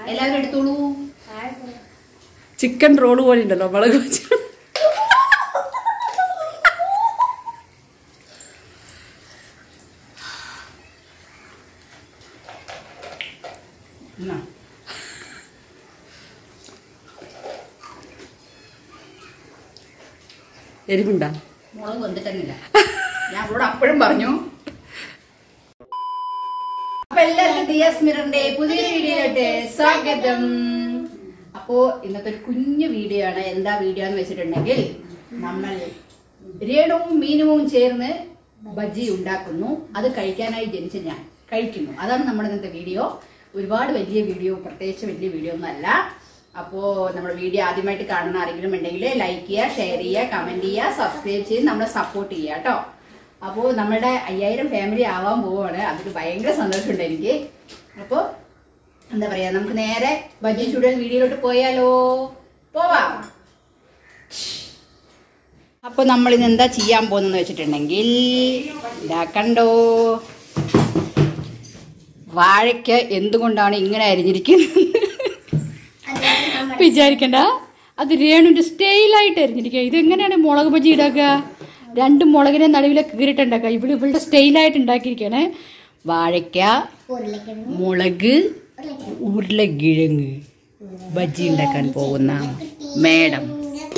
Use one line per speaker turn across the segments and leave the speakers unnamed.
എല്ലാവരും എടുത്തോളൂ
chicken roll പോലെ ഉണ്ടല്ലോ മുളക് വെച്ച്
എന്നാ.
എരിവുണ്ടാ
മുളക് വന്നിട്ടന്നില്ല ഞാൻ അവളോട് അപ്പോഴും പറഞ്ഞു അപ്പൊ എല്ലാവർക്കും ദിയാസ് മിററിന്റെ പുതിയൊരു വീഡിയോയിലോട്ട് സ്വാഗതം അപ്പോ ഇന്നത്തെ ഒരു കുഞ്ഞു വീഡിയോ ആണ് എന്താ വീഡിയോ എന്ന് വെച്ചിട്ടുണ്ടെങ്കിൽ നമ്മൾ രേണുവും മീനുവും ചേർന്ന് ബജ്ജി ഉണ്ടാക്കുന്നു അത് കഴിക്കാനായി ജനിച്ച ഞാൻ കഴിക്കുന്നു അതാണ് നമ്മുടെ ഇന്നത്തെ വീഡിയോ ഒരുപാട് വലിയ വീഡിയോ പ്രത്യേകിച്ച് വലിയ വീഡിയോ ഒന്നും അല്ല അപ്പോ നമ്മുടെ വീഡിയോ ആദ്യമായിട്ട് കാണുന്ന ആരെങ്കിലും ഉണ്ടെങ്കിൽ ലൈക്ക് ചെയ്യുക ഷെയർ ചെയ്യുക കമന്റ് ചെയ്യുക സബ്സ്ക്രൈബ് ചെയ്ത് നമ്മളെ സപ്പോർട്ട് ചെയ്യുക കേട്ടോ അപ്പോൾ നമ്മുടെ അയ്യായിരം ഫാമിലി ആവാൻ പോവാണ് അതിൽ ഭയങ്കര സന്തോഷമുണ്ട് എനിക്ക് അപ്പോൾ എന്താ പറയാ നമുക്ക് നേരെ ബജ്ജി ചുടൽ വീഡിയോയിലോട്ട് പോയാലോ പോവാം അപ്പോൾ നമ്മൾ ഇന്ന് എന്താ ചെയ്യാൻ പോകുന്നതെന്ന് വെച്ചിട്ടുണ്ടെങ്കിൽ ഇതാ കണ്ടോ വാഴയ്ക്ക് എന്തുകൊണ്ടാണ് ഇങ്ങനെ അരിഞ്ഞിരിക്കുന്നത്
വിചാരിക്കണ്ട അത് രേണുവിന്റെ സ്റ്റൈലായിട്ട് എറിഞ്ഞിരിക്കുക ഇതെങ്ങനെയാണ് മുളക് ബജി ഉണ്ടാക്കുക രണ്ട് മുളകിനെ നടുവിലെ കീറിട്ടുണ്ടാക്കുക ഇവിടെ ഇവളുടെ സ്റ്റൈലായിട്ട് ഉണ്ടാക്കിയിരിക്കുകയാണ് വാഴയ്ക്ക മുളക് ഉരുളക്കിഴങ്ങ് ബജ്ജി ഉണ്ടാക്കാൻ പോകുന്ന മേഡം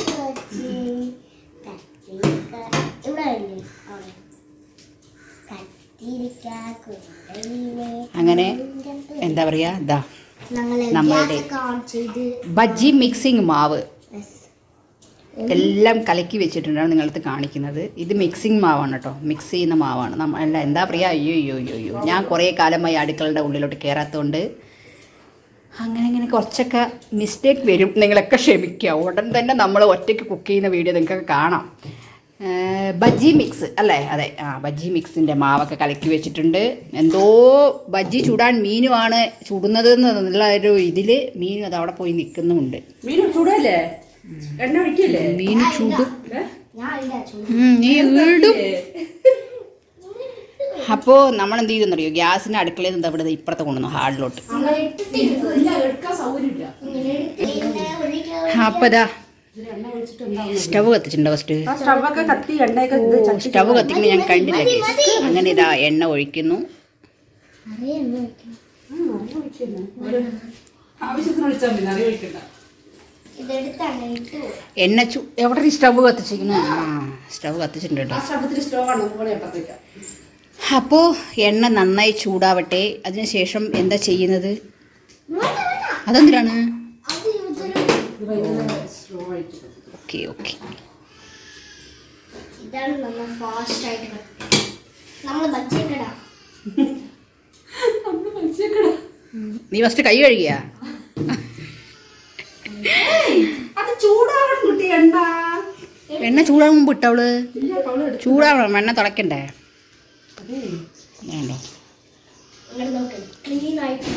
അങ്ങനെ എന്താ പറയാ ഇതാ നമ്മളുടെ ബജ്ജി മിക്സിംഗ് മാവ് എല്ലാം കലക്കി വെച്ചിട്ടുണ്ടാണ് നിങ്ങളടുത്ത് കാണിക്കുന്നത് ഇത് മിക്സിംഗ് മാവാണ് കേട്ടോ മിക്സ് ചെയ്യുന്ന മാവാണ് നമ്മ അല്ല എന്താ പറയുക അയ്യോ അയ്യോ അയ്യോ അയ്യോ ഞാൻ കുറേ കാലമായി അടുക്കളുടെ ഉള്ളിലോട്ട് കയറാത്തതുകൊണ്ട് അങ്ങനെ ഇങ്ങനെ കുറച്ചൊക്കെ മിസ്റ്റേക്ക് വരും നിങ്ങളൊക്കെ ക്ഷമിക്കുക ഉടൻ തന്നെ നമ്മൾ ഒറ്റയ്ക്ക് കുക്ക് ചെയ്യുന്ന വീഡിയോ നിങ്ങൾക്ക് കാണാം ഏർ ബജ്ജി മിക്സ് അല്ലേ അതെ ആ ബജ്ജി മിക്സിൻ്റെ മാവൊക്കെ കലക്കി വെച്ചിട്ടുണ്ട് എന്തോ ബജ്ജി ചൂടാൻ മീനുമാണ് ചുടുന്നത് എന്നുള്ള ഒരു ഇതിൽ മീനും അത് അവിടെ പോയി നിൽക്കുന്നുമുണ്ട് മീൻ ചൂടല്ലേ എണ്ണ ഒഴിക്കല്ലേ
മീൻ ചൂടും
ഞാൻ
ഉം, നീ വീടും അപ്പോ നമ്മൾ എന്ത് ചെയ്തെന്നറിയോ ഗ്യാസിന്റെ അടുക്കളയിൽ നിന്ന് ഇവിടെ ദേ ഇപ്പുറത്തെ കൊണ്ടുവന്നു ഹാളിലോട്ട്
എടുക്കാൻ സൗകര്യമില്ല
അപ്പൊ ഇതാ സ്റ്റവ് കത്തിച്ചിട്ടുണ്ടോ ഫസ്റ്റ്
ആ സ്റ്റവൊക്കെ കത്തി എണ്ണയൊക്കെ ഇത് ചട്ടി
സ്റ്റവ് കത്തിക്കുന്നത് ഞാൻ കണ്ടില്ല guys. അങ്ങനെ ഇതാ എണ്ണ ഒഴിക്കുന്നു
ആവശ്യത്തിന് ഒഴിച്ചാൽ മതി അറിയ ഒഴിക്കണ്ട
ഇതെടുത്താണ് ഇട്ടു
എണ്ണ ചു എവിടെ ഈ സ്റ്റവ് കത്തിച്ചിരിക്കുന്നത് ആ സ്റ്റവ് കത്തിച്ചിട്ടുണ്ട് കേട്ടോ
ആ സ്റ്റവത്തിൽ സ്റ്റോവാണ് പോലെ അപ്പത്തേക്ക്
അപ്പോൾ എണ്ണ നന്നായി ചൂടാവട്ടെ അതിനുശേഷം എന്താ ചെയ്യുന്നത് അതെന്തിനാണ്
അത് ഇതൊരു
സ്ലോ ആയിട്ട്
ഓക്കെ ഓക്കെ
ഇതാണ് നമ്മൾ ഫാസ്റ്റ് ആയിട്ട് നമ്മൾ ബച്ചക്കടാ
നമ്മൾ മനസ്സിലാക്കടാ
നീ ഫസ്റ്റ് കൈ കഴുകിയ
അത് ചൂടാവണം കുട്ടി എണ്ണ
എണ്ണ ചൂടാൻ മുമ്പ് ഇട്ടവള്
ഇല്ല പവള് എടുത്തു
ചൂടാവണം എണ്ണ തിളക്കണ്ടേ വേണ്ടോ
അങ്ങനെ നോക്ക് ക്ലീൻ ആയിട്ട്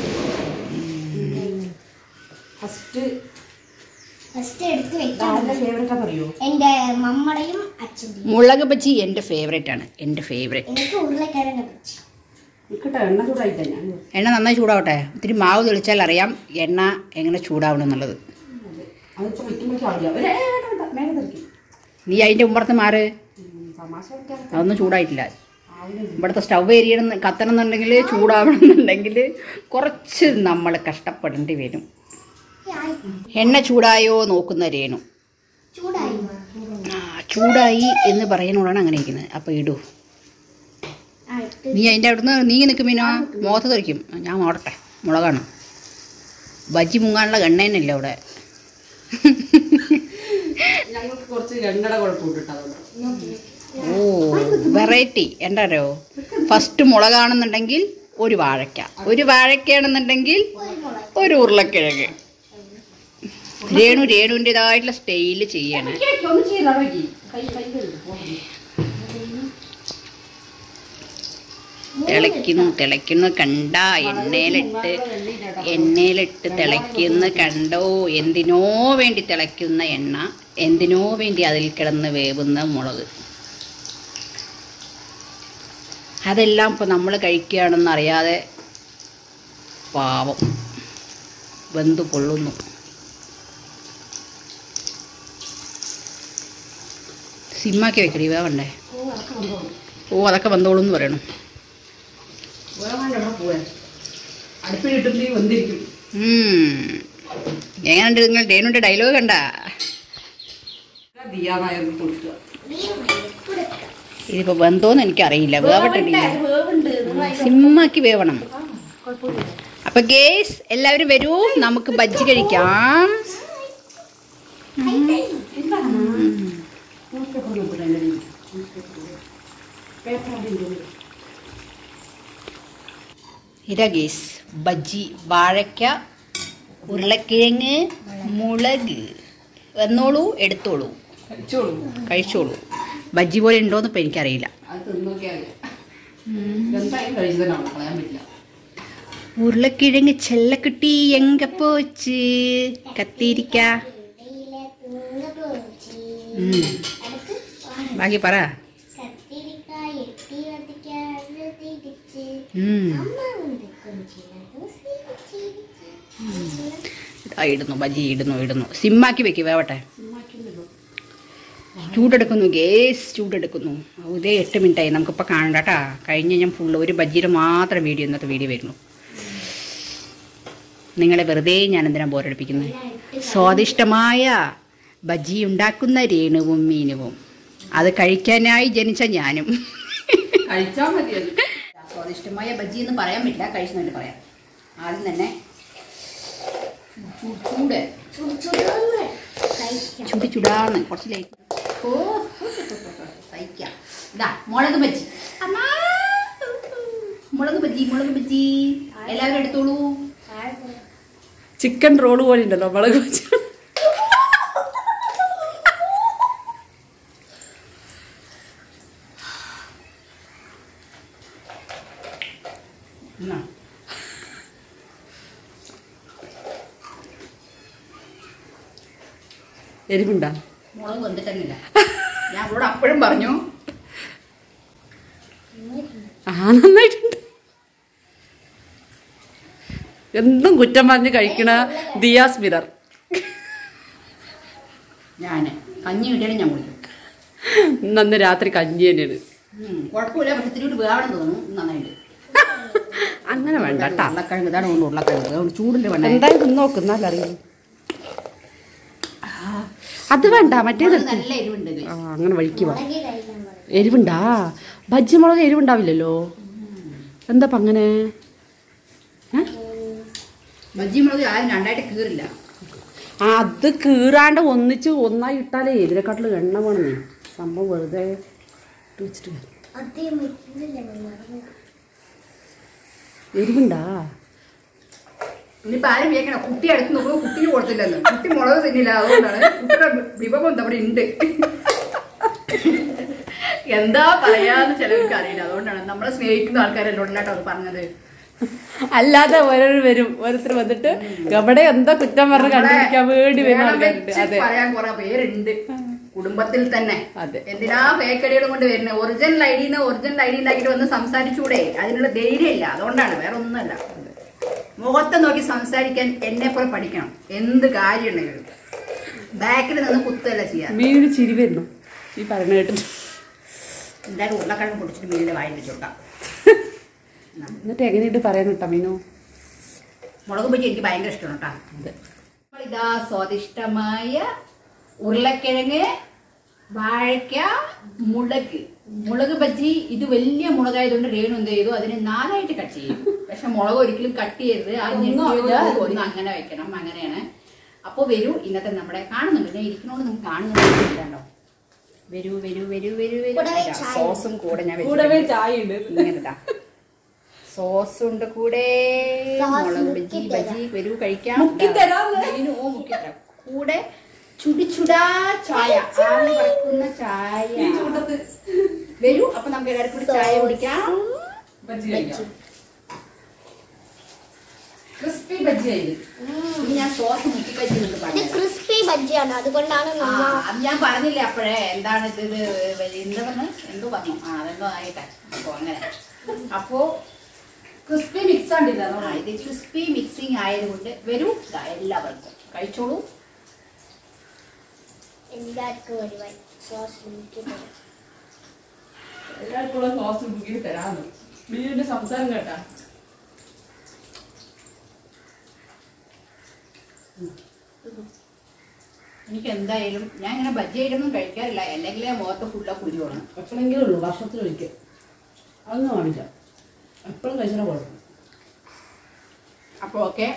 ഫസ്റ്റ്
ഫസ്റ്റ് എടുത്ത് വെക്കാം
ആരുടെ ഫേവറേറ്റ് അറിയോ
എൻ്റെ മമ്മയുടെയും അച്ഛൻ്റെയും
മുളക് ബജ്ജി എൻ്റെ ഫേവറേറ്റ് ആണ് എൻ്റെ ഫേവറേറ്റ്
എനിക്ക് ഉരുളക്കിഴങ്ങ് വെച്ച്
നിൽക്കട്ടെ എണ്ണ ചൂടായിട്ടാ ഞാൻ
എണ്ണ നന്നായി ചൂടാവട്ടെ ഇത്തിരി മാവ് തെളിച്ചാൽ അറിയാം എണ്ണ എങ്ങനെ ചൂടാവണം എന്നുള്ളത്
അതിപ്പോൾ വയ്ക്കുമ്പോഴേക്കും അറിയാം ഒരു ഏ, വേണ്ട, വേണ്ട, മേലെ തെറിക്കും
നീ അതിൻ്റെ മുമ്പറത്ത് മാറ്
ഉം, തമാശ കളിക്കാൻ
അതൊന്നും ചൂടായിട്ടില്ല
ആവില്ല
ഇവിടുത്തെ സ്റ്റവ് എരിയണം കത്തണം എന്നുണ്ടെങ്കിൽ ചൂടാവണം എന്നുണ്ടെങ്കിൽ കുറച്ച് നമ്മൾ കഷ്ടപ്പെടേണ്ടി വരും
ആയി
എണ്ണ ചൂടായോ നോക്കുന്ന രേണു
ചൂടായി
ആ ചൂടായി എന്ന് പറയുന്നോടാണ് അങ്ങനെ ഇരിക്കുന്നത് അപ്പോൾ ഇടൂ
ആ ഇട്ട്
നീ അതിൻ്റെ അവിടുന്ന് നീ നിൽക്കും മീനോ മുഖത്ത് തെറിക്കും ഞാൻ ഓടട്ടെ മുളകാണ് ബജ്ജി മുങ്ങാനുള്ള എണ്ണ അവിടെ
ഞങ്ങൾക്ക് കുറച്ച് എണ്ണയുടെ കുഴപ്പമുണ്ട് കേട്ടോ അതുകൊണ്ട്
ഓ വെറൈറ്റി എന്താ ഫസ്റ്റ് മുളകാണെന്നുണ്ടെങ്കിൽ ഒരു വാഴയ്ക്ക ഒരു വാഴയ്ക്കാണെന്നുണ്ടെങ്കിൽ ഒരു ഉരുളക്കിഴങ്ങ് രേണു രേണുവിൻ്റെതായിട്ടുള്ള സ്റ്റൈല് ചെയ്യണം
ഒന്നും ചെയ്യില്ല അവിടെ കൈ കൈ കഴുകും.
തിളയ്ക്കുന്നു തിളയ്ക്കുന്നു കണ്ട എണ്ണയിലിട്ട് എണ്ണയിലിട്ട് തിളയ്ക്കുന്ന കണ്ടോ എന്തിനോ വേണ്ടി തിളയ്ക്കുന്ന എണ്ണ എന്തിനോ വേണ്ടി അതിൽ കിടന്ന് വേവുന്ന മുളക് അതെല്ലാം ഇപ്പോൾ നമ്മൾ കഴിക്കുകയാണെന്ന് അറിയാതെ പാവം
വെന്തു പൊള്ളുന്നു സിമ്മാക്കി വെക്കടി വേവണ്ടേ ഓ അതൊക്കെ വന്നോളൂ എന്ന് പറയണം
അടുപ്പിലിട്ടുമ്പോ വന്നിരിക്കും
ഉം. എങ്ങനെയുണ്ട് നിങ്ങൾ ഡേനുണ്ട് ഡയലോഗ് കണ്ട
ദിയാനായിരുന്നു കൊടുക്കുക
ഇതിപ്പോ വെന്തോന്ന് എനിക്കറിയില്ല വേവട്ടില്ല സിമ്മാക്കി വേവണം അപ്പൊ ഗേസ് എല്ലാവരും വരൂ നമുക്ക് ബജ്ജി കഴിക്കാം ഇതാ ഗേസ് ബജ്ജി വാഴയ്ക്ക ഉരുളക്കിഴങ്ങ് മുളക് വന്നോളൂ എടുത്തോളൂ
കഴിച്ചോളൂ
കഴിച്ചോളൂ ബജ്ജി പോലെ ഉണ്ടോന്ന് ഇപ്പം എനിക്കറിയില്ല
അത് തിന്നോക്കിയാൽ എന്തായാലും കഴിച്ചതിനാണ് കളയാൻ പറ്റില്ല
ഉരുളക്കിഴങ്ങ് ചെല്ലക്കുട്ടി എങ്ക പോച്ച് കത്തിരിക്ക ഉം. ബാക്കി പറ
കത്തിരിക്കായ എട്ടി വധിക്കാതെ തിരിച്ച്
ഉം.
അമ്മ ഉണ്ട് കൊഞ്ചിനതും ചിരിച്ചിരിച്ച്.
ഇതാ ഇടുന്നു ബജി ഇടുന്നു ഇടുന്നു സിമ്മാക്കി വെക്ക് വേവട്ടെ ചൂടെടുക്കുന്നു ഗേസ് ചൂടെടുക്കുന്നു ഓ, ഇതേ എട്ട് മിനിറ്റായി നമുക്കിപ്പോൾ കാണണ്ട കേട്ടാ കഴിഞ്ഞ ഞാൻ ഫുള്ള് ഒരു ബജ്ജിയുടെ മാത്രം വീഡിയോ ഇന്നത്തെ വീഡിയോ വരുന്നു നിങ്ങളെ വെറുതെ ഞാൻ എന്തിനാ ബോറടിപ്പിക്കുന്നത് സ്വാദിഷ്ടമായ ബജ്ജി ഉണ്ടാക്കുന്ന രേണുവും മീനുവും അത് കഴിക്കാനായി ജനിച്ച ഞാനും
കഴിച്ചാൽ മതി അത്
സ്വാദിഷ്ടമായ ബജ്ജി എന്ന് പറയാൻ പറ്റില്ല കഴിച്ചെന്നിട്ട് പറയാം ആദ്യം തന്നെ ചൂ- ചൂട്
ചുടു ചുടുന്ന് കഴിക്കാം.
ചുടി ചുടാന്ന് കുറച്ച് ലേറ്റ് ഓ സഹിക്കാം ഇതാ മുളക് ബജ്ജി അമ്മാ. മുളക് ബജ്ജി മുളക് ബജ്ജി എല്ലാവരും എടുത്തോളൂ
ചിക്കൻ റോള് പോലെ ഉണ്ടല്ലോ മുളക് വെച്ച്
എന്നാ.
എരിവുണ്ടാ
മുളക് വന്നിട്ടന്നില്ല ഞാൻ അവളോട് അപ്പോഴും പറഞ്ഞു
ആ നന്നായിട്ടുണ്ട് എന്തും കുറ്റം പറഞ്ഞ് കഴിക്കണ ദിയാസ് മിറർ
ഞാൻ കഞ്ഞി കിട്ടിയാലും ഞാൻ കുടിക്കും
ഇന്നന്ന് രാത്രി കഞ്ഞി തന്നെയാണ്
ഉം, കുഴപ്പമില്ല പക്ഷെ ഇത്തിരി കൂടി വേണം തോന്നുന്നു നന്നായിട്ട്
അങ്ങനെ വേണ്ട കേട്ടാ
ഉരുളക്കിഴങ്ങ് ഇതാണ് കൊണ്ട് ഉരുളക്കിഴങ്ങ് അതുകൊണ്ട് ചൂടിൻ്റെ വേണ്ട
എന്തായാലും നോക്കുന്ന അറിയാം അത് വേണ്ട മറ്റേത്
മുളക് നല്ല എരിവുണ്ട് guys.
ആ അങ്ങനെ വഴിക്ക് വാ
മുളക് കഴിക്കാൻ പറയും.
എരിവുണ്ടാ ബജ്ജി മുളക് എരിവുണ്ടാവില്ലല്ലോ എന്താ ഇപ്പൊ അങ്ങനെ ഏ?
ബജ്ജി മുളക് ആരും രണ്ടായിട്ട് കീറില്ല
ആ, അത് കീറാണ്ട് ഒന്നിച്ച് ഒന്നായി ഇട്ടാലേ ഇതിനെക്കാട്ടിലും എണ്ണ വേണമെന്നേ സംഭവം വെറുതെ ഇട്ട് വെച്ചിട്ട് വരും.
അത് മിക്സിയിലല്ലേ മറന്നു.
എരിവുണ്ടാ
ഇനിയിപ്പോ ആരും വിചാരിക്കണം കുട്ടി അടുത്ത് നോക്കുമ്പോൾ കുട്ടിക്ക് കൊടുത്തില്ലെന്ന് കുട്ടി മുളക് തിന്നില്ല അതുകൊണ്ടാണ് കുട്ടിയുടെ വിഭവം എന്താ അവിടെ ഉണ്ട് എന്താ പറയാന്ന് ചിലർക്ക് അറിയില്ല അതുകൊണ്ടാണ് നമ്മളെ സ്നേഹിക്കുന്ന ആൾക്കാരെല്ലോണ്ടാട്ടോ അത് പറഞ്ഞത്
അല്ലാതെ ഓരോരു വരും ഓരോരുത്തർ വന്നിട്ട് എവിടെ എന്താ കുറ്റം പറഞ്ഞ് കണ്ടുപിടിക്കാൻ വേണ്ടി വരുന്ന
വേണം
ആൾക്കാരുണ്ട്
വെച്ച്
അതെ
പറയാൻ കുറെ പേരുണ്ട് കുടുംബത്തിൽ തന്നെ
അതെ.
എന്തിനാ ഫേക്കടികൾ കൊണ്ട് വരുന്നത് ഒറിജിനൽ ഐ ഡിന്ന് ഒറിജിനൽ ഐ ഡി ഉണ്ടാക്കിയിട്ട് വന്ന് സംസാരിച്ചൂടെ അതിനുള്ള ധൈര്യമില്ല അതുകൊണ്ടാണ് വേറെ ഒന്നുമല്ല മുഖത്തെ നോക്കി സംസാരിക്കാൻ എന്നെ പോലെ പഠിക്കണം എന്ത് കാര്യമുണ്ടെങ്കിലും ബാക്കിൽ നിന്ന് കുത്തല്ല ചെയ്യാൻ
മീനിന് ചിരി വരുന്നു ഈ പറഞ്ഞ കേട്ടിട്ട്
എന്തായാലും ഉരുളക്കിഴങ്ങ് പൊടിച്ചിട്ട് മീനിന്റെ വായിൽ വെച്ചോട്ടാം
എന്നിട്ട് എങ്ങനെയിട്ട് പറയാൻ കേട്ടോ മീനു
മുളക് ബജി എനിക്ക് ഭയങ്കര ഇഷ്ടമാണ് കേട്ടോ
അതെ
ഇതാ സ്വാദിഷ്ടമായ ഉരുളക്കിഴങ്ങ് വാഴയ്ക്ക മുളക് മുളക് ബജ്ജി ഇത് വലിയ മുളകായതുകൊണ്ട് രേണു എന്ത് ചെയ്തു അതിനെ നാലായിട്ട് കട്ട് ചെയ്യും പക്ഷെ മുളക് ഒരിക്കലും കട്ട് ചെയ്യരുത് ആ ഞെട്ടിയോട് ഒന്ന് അങ്ങനെ വെക്കണം അങ്ങനെയാണ് അപ്പോൾ വരൂ ഇന്നത്തെ നമ്മുടെ കാണുന്നുണ്ട് ഞാൻ ഇരിക്കണോണ്ട് നിങ്ങൾക്ക് കാണുന്നുണ്ടോ വരൂ വരൂ വരൂ വരൂ വരൂ
കൂടവേ
ഇതാ,
ചായ.
സോസും കൂടെ ഞാൻ
കൂടവേ
വെച്ചിട്ടുണ്ട്.
ചായ ഉണ്ട്
ഇങ്ങനെതാ സോസ് ഉണ്ട് കൂടെ
സോസ്
മുളക് ബജി
മുക്കിത്തരാം.
ബജി വരൂ കഴിക്കാം
മുക്കിത്തരാം.
മീനും ഓ മുക്കിത്തരാം കൂടെ ചുടി ചുടാ ചായ ആവി പറക്കുന്ന ചായ വരൂ അപ്പൊ നമുക്ക് എല്ലാവർക്കും കൂടി ചായ കുടിക്കാം ക്രിസ്പി ബജ്ജി ആയത് ഇനി ഞാൻ സോസ് മുക്കി ബജ്ജി എന്ന്
ഇത്
പറഞ്ഞു
ക്രിസ്പി ബജ്ജിയാണ് അതുകൊണ്ടാണ്
ആ,
നമ്മ
അത് ഞാൻ പറഞ്ഞില്ലേ അപ്പോഴേ എന്താണ് ഇത് ഇത് എന്താ പറഞ്ഞു എന്തോ പറഞ്ഞു ആ അതെന്തോ ആയിട്ടെ അപ്പൊ അങ്ങനെ അപ്പോ
ക്രിസ്പി മിക്സ് ആണ് ഇത്
ആ, ഇത് ക്രിസ്പി മിക്സിംഗ് ആയതുകൊണ്ട് വരൂ ദാ എല്ലാവർക്കും കഴിച്ചോളൂ
എല്ലാവർക്കും ഒരു വൈ സോസ് എനിക്ക് തരാം
എല്ലാവർക്കുള്ള സോസ് മുക്കി തരാന്ന് ബിജുവിന്റെ സംസാരം കേട്ടാ
എനിക്ക് എന്തായാലും ഞാൻ ഇങ്ങനെ ബജ്ജി ആയിട്ടൊന്നും കഴിക്കാറില്ല അല്ലെങ്കിൽ മുഖത്ത് ഫുള്ള കുരുവാണ്
എപ്പോഴെങ്കിലും ഉള്ളൂ വർഷത്തിലൊരിക്കൽ അതൊന്നും കാണില്ല എപ്പോഴും കഴിച്ചാൽ കുഴപ്പം
അപ്പോൾ ഓക്കെ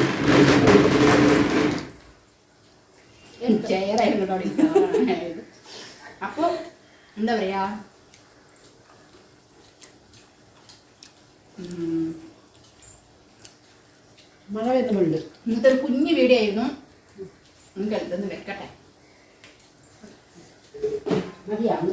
ചെയറായിരുന്നു കേട്ടോ അവിടെ ഇരിക്കുന്നത്. അപ്പൊ എന്താ പറയാ ഉം,
മഴ വരുന്നുണ്ട്
ഇന്നത്തെ ഒരു കുഞ്ഞു വീഡിയോ ആയിരുന്നു നമുക്ക് എന്തെന്ന് വെക്കട്ടെ
മതിയാണ്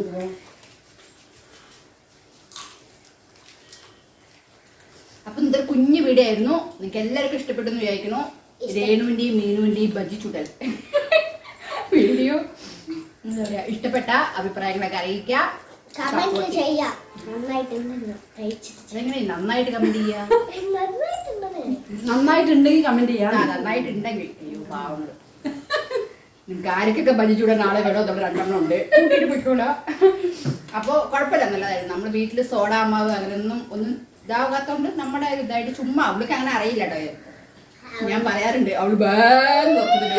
അപ്പൊ ഇന്നത്തെ ഒരു കുഞ്ഞു വീഡിയോ ആയിരുന്നു നിങ്ങൾക്ക് എല്ലാവർക്കും ഇഷ്ടപ്പെട്ടെന്ന് വിചാരിക്കുന്നു രേണുവിന്റെയും മീനുവിന്റെയും ബജി ചുടൽ വീഡിയോ എന്താ പറയാ ഇഷ്ടപ്പെട്ട അഭിപ്രായങ്ങളൊക്കെ അറിയിക്കാം
കമന്റ്
Support ചെയ്യാം.
ചെയ്യാം നന്നായിട്ടുണ്ടെന്ന് കഴിച്ചിട്ട്
അതെങ്ങനെ നന്നായിട്ട് കമന്റ് ചെയ്യാ
നന്നായിട്ടുണ്ടെന്ന്
നന്നായിട്ടുണ്ടെങ്കിൽ കമന്റ്
ആ,
ചെയ്യാം
നന്നായിട്ടുണ്ടെങ്കിൽ അയ്യോ പാവങ്ങള് നിങ്ങൾക്ക് ആർക്കൊക്കെ ബജിച്ചൂടെ നാളെ വേണോ നമ്മൾ രണ്ടെണ്ണം ഉണ്ട് കൂട്ടിയിട്ട് പൊയ്ക്കോളാം അപ്പൊ കുഴപ്പമില്ല നല്ലതായിരുന്നു നമ്മൾ വീട്ടിൽ സോഡാ മാവ് അങ്ങനെയൊന്നും ഒന്നും ഇതാകാത്തോണ്ട് നമ്മുടെ ഒരു ഇതായിട്ട് ചുമ്മാ അവൾക്ക് അങ്ങനെ അറിയില്ല കേട്ടോ ഇത്. ഞാൻ പറയാറുണ്ട് അവള് ബാഗ്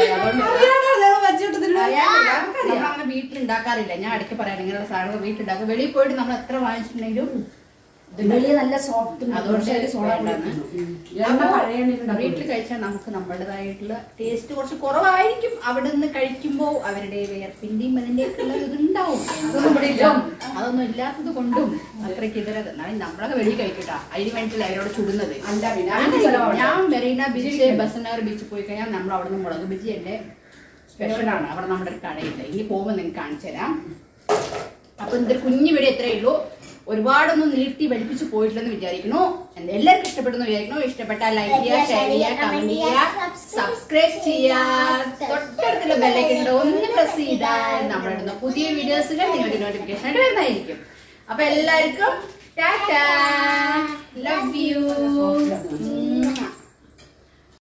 നമ്മളങ്ങനെ വീട്ടിലുണ്ടാക്കാറില്ല ഞാൻ ഇടയ്ക്ക് പറയാൻ ഇങ്ങനെയുള്ള സാധനങ്ങൾ വീട്ടിലുണ്ടാക്കും വെളിയിൽ പോയിട്ട് നമ്മൾ എത്ര വാങ്ങിച്ചിട്ടുണ്ടെങ്കിലും
വലിയ നല്ല സോഫ്റ്റ്
അതുകൊണ്ട് വേണ്ടാന്ന്.
എണ്ണ പഴയ എണ്ണയിൽ
വീട്ടിൽ കഴിച്ചാൽ നമുക്ക് നമ്മുടേതായിട്ടുള്ള ടേസ്റ്റ് കുറച്ച് കുറവായിരിക്കും അവിടെ നിന്ന് കഴിക്കുമ്പോൾ അവരുടെ വിയർപ്പിന്റെയും അതിന്റെയൊക്കെ ഉള്ള ഇതുണ്ടാവും അതൊന്നും ഇവിടെ ഇല്ല അതൊന്നും ഇല്ലാത്തത് കൊണ്ടും അത്രയ്ക്ക് ഇതരത് എന്നാലും നമ്മളൊക്കെ വെളിയിൽ കഴിക്കട്ടാ അതിന് വേണ്ടിയില്ല അവരോട് ചുടുന്നത്
അല്ല പിന്നെ
ഞാൻ
അതിന് ചെലവാണ്.
ഞാൻ മെറീന ബീച്ച് ബസനഗർ ബീച്ചിൽ പോയി കഴിഞ്ഞാൽ നമ്മൾ അവിടെ നിന്ന് മുളക് ബജി എന്റെ സ്പെഷ്യലാണ് അവിടെ നമ്മുടെ ഒരു കടയില്ല ഇനി പോകുമ്പോൾ നിങ്ങൾക്ക് കാണിച്ചു തരാം അപ്പൊ ഇതൊരു കുഞ്ഞു വീഡിയോ ഇത്രയേ ഉള്ളൂ ഒരുപാടൊന്നും നീട്ടി വലിപ്പിച്ച് പോയിട്ടില്ലെന്ന് വിചാരിക്കുന്നു എന്ത് എല്ലാവർക്കും ഇഷ്ടപ്പെട്ടെന്ന് വിചാരിക്കുന്നു ഇഷ്ടപ്പെട്ടാൽ ലൈക്ക് ചെയ്യുക ഷെയർ ചെയ്യുക കമന്റ് ചെയ്യുക സബ്സ്ക്രൈബ് ചെയ്യുക തൊട്ടടുത്തുള്ള ബെല്ലൈക്കൻ ഒന്ന് പ്രസ് ചെയ്താൽ നമ്മളിടുന്ന പുതിയ വീഡിയോസുകൾ നിങ്ങൾക്ക് നോട്ടിഫിക്കേഷൻ ആയിട്ട് വരുന്നതായിരിക്കും അപ്പൊ എല്ലാവർക്കും ടാറ്റാ ലവ് യു